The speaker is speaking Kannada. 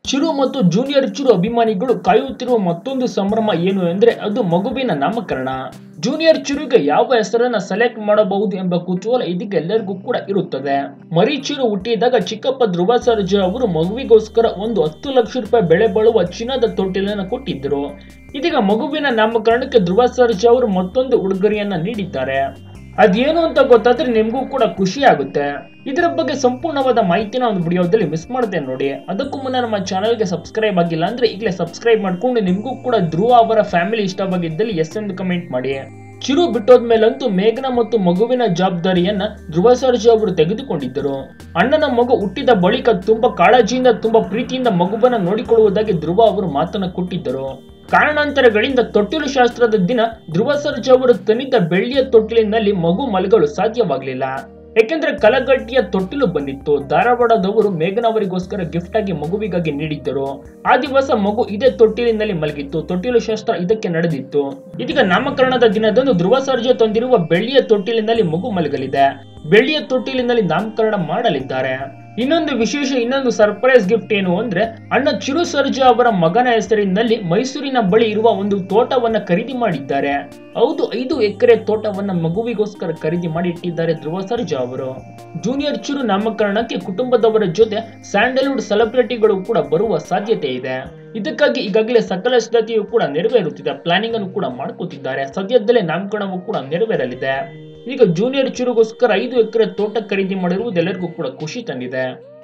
ಚಿರು ಮತ್ತು ಜೂನಿಯರ್ ಚಿರು ಅಭಿಮಾನಿಗಳು ಕಾಯುತ್ತಿರುವ ಮತ್ತೊಂದು ಸಂಭ್ರಮ ಏನು ಎಂದ್ರೆ ಅದು ಮಗುವಿನ ನಾಮಕರಣ ಜೂನಿಯರ್ ಚಿರುಗೆ ಯಾವ ಹೆಸರನ್ನ ಸೆಲೆಕ್ಟ್ ಮಾಡಬಹುದು ಎಂಬ ಕುತೂಹಲ ಇದೀಗ ಎಲ್ಲರಿಗೂ ಕೂಡ ಇರುತ್ತದೆ ಮರಿ ಚಿರು ಹುಟ್ಟಿದಾಗ ಚಿಕ್ಕಪ್ಪ ಧ್ರುವ ಸರ್ಜಾ ಅವರು ಮಗುವಿಗೋಸ್ಕರ ಒಂದು ಹತ್ತು ಲಕ್ಷ ರೂಪಾಯಿ ಬೆಲೆ ಬಾಳುವ ಚಿನ್ನದ ತೊಟ್ಟಿಲನ್ನು ಕೊಟ್ಟಿದ್ದರು ಇದೀಗ ಮಗುವಿನ ನಾಮಕರಣಕ್ಕೆ ಧ್ರುವ ಸರ್ಜಾ ಅವರು ಮತ್ತೊಂದು ಉಡುಗೊರೆಯನ್ನ ನೀಡಿದ್ದಾರೆ ಅದೇನು ಅಂತ ಗೊತ್ತಾದ್ರೆ ನಿಮ್ಗೂ ಕೂಡ ಖುಷಿ ಆಗುತ್ತೆ ಇದರ ಬಗ್ಗೆ ಸಂಪೂರ್ಣವಾದ ಮಾಹಿತಿನ ಒಂದು ವಿಡಿಯೋದಲ್ಲಿ ಮಿಸ್ ಮಾಡ್ತೇನೆ ನೋಡಿ ಅದಕ್ಕೂ ಮುನ್ನ ನಮ್ಮ ಚಾನಲ್ಗೆ ಸಬ್ಸ್ಕ್ರೈಬ್ ಆಗಿಲ್ಲ ಅಂದ್ರೆ ಈಗಲೇ ಸಬ್ಸ್ಕ್ರೈಬ್ ಮಾಡ್ಕೊಂಡು ನಿಮ್ಗೂ ಕೂಡ ಧ್ರುವ ಅವರ ಫ್ಯಾಮಿಲಿ ಇಷ್ಟವಾಗಿದ್ದಲ್ಲಿ ಎಸ್ ಎಂದು ಕಮೆಂಟ್ ಮಾಡಿ ಚಿರು ಬಿಟ್ಟೋದ್ಮೇಲಂತೂ ಮೇಘನ ಮತ್ತು ಮಗುವಿನ ಜವಾಬ್ದಾರಿಯನ್ನ ಧ್ರುವ ಸರ್ಜಾ ಅವರು ತೆಗೆದುಕೊಂಡಿದ್ದರು ಅಣ್ಣನ ಮಗು ಹುಟ್ಟಿದ ಬಳಿಕ ತುಂಬಾ ಕಾಳಜಿಯಿಂದ ತುಂಬಾ ಪ್ರೀತಿಯಿಂದ ಮಗುವನ್ನ ನೋಡಿಕೊಳ್ಳುವುದಾಗಿ ಧ್ರುವ ಅವರು ಮಾತನ್ನ ಕೊಟ್ಟಿದ್ದರು ಕಾರಣಾಂತರಗಳಿಂದ ತೊಟ್ಟಿಲು ಶಾಸ್ತ್ರದ ದಿನ ಧ್ರುವ ಸರ್ಜಾ ಅವರು ತನ್ನಿದ್ದ ಬೆಳ್ಳಿಯ ತೊಟ್ಟಿಲಿನಲ್ಲಿ ಮಗು ಮಲಗಲು ಸಾಧ್ಯವಾಗಲಿಲ್ಲ ಯಾಕೆಂದ್ರೆ ಕಲಗಟ್ಟಿಯ ತೊಟ್ಟಿಲು ಬಂದಿತ್ತು ಧಾರವಾಡದವರು ಮೇಘನ ಅವರಿಗೋಸ್ಕರ ಗಿಫ್ಟ್ ಆಗಿ ಮಗುವಿಗಾಗಿ ನೀಡಿದ್ದರು ಆ ದಿವಸ ಮಗು ಇದೇ ತೊಟ್ಟಿಲಿನಲ್ಲಿ ಮಲಗಿತ್ತು ತೊಟ್ಟಿಲು ಶಾಸ್ತ್ರ ಇದಕ್ಕೆ ನಡೆದಿತ್ತು ಇದೀಗ ನಾಮಕರಣದ ದಿನದಂದು ಧ್ರುವ ಸರ್ಜಾ ತಂದಿರುವ ಬೆಳ್ಳಿಯ ತೊಟ್ಟಿಲಿನಲ್ಲಿ ಮಗು ಮಲಗಲಿದೆ ಬೆಳ್ಳಿಯ ತೊಟ್ಟಿಲಿನಲ್ಲಿ ನಾಮಕರಣ ಮಾಡಲಿದ್ದಾರೆ ಇನ್ನೊಂದು ವಿಶೇಷ ಇನ್ನೊಂದು ಸರ್ಪ್ರೈಸ್ ಗಿಫ್ಟ್ ಏನು ಅಂದ್ರೆ ಅಣ್ಣ ಚಿರು ಸರ್ಜಾ ಅವರ ಮಗನ ಹೆಸರಿನಲ್ಲಿ ಮೈಸೂರಿನ ಬಳಿ ಇರುವ ಒಂದು ತೋಟವನ್ನ ಖರೀದಿ ಮಾಡಿದ್ದಾರೆ ಹೌದು ಐದು ಎಕರೆ ತೋಟವನ್ನ ಮಗುವಿಗೋಸ್ಕರ ಖರೀದಿ ಮಾಡಿ ಇಟ್ಟಿದ್ದಾರೆ ಧ್ರುವ ಸರ್ಜಾ ಅವರು ಜೂನಿಯರ್ ಚಿರು ನಾಮಕರಣಕ್ಕೆ ಕುಟುಂಬದವರ ಜೊತೆ ಸ್ಯಾಂಡಲ್ವುಡ್ ಸೆಲೆಬ್ರಿಟಿಗಳು ಕೂಡ ಬರುವ ಸಾಧ್ಯತೆ ಇದೆ ಇದಕ್ಕಾಗಿ ಈಗಾಗಲೇ ಸಕಲ ಸಿದ್ಧತೆಯು ಕೂಡ ನೆರವೇರುತ್ತಿದೆ ಪ್ಲಾನಿಂಗ್ ಅನ್ನು ಕೂಡ ಮಾಡ್ಕೋತಿದ್ದಾರೆ ಸದ್ಯದಲ್ಲೇ ನಾಮಕರಣವು ಕೂಡ ನೆರವೇರಲಿದೆ ಈಗ ಜೂನಿಯರ್ ಚಿರುಗೋಸ್ಕರ ಐದು ಎಕರೆ ತೋಟ ಖರೀದಿ ಮಾಡಿರುವುದು ಎಲ್ಲರಿಗೂ ಕೂಡ ಖುಷಿ ತಂದಿದೆ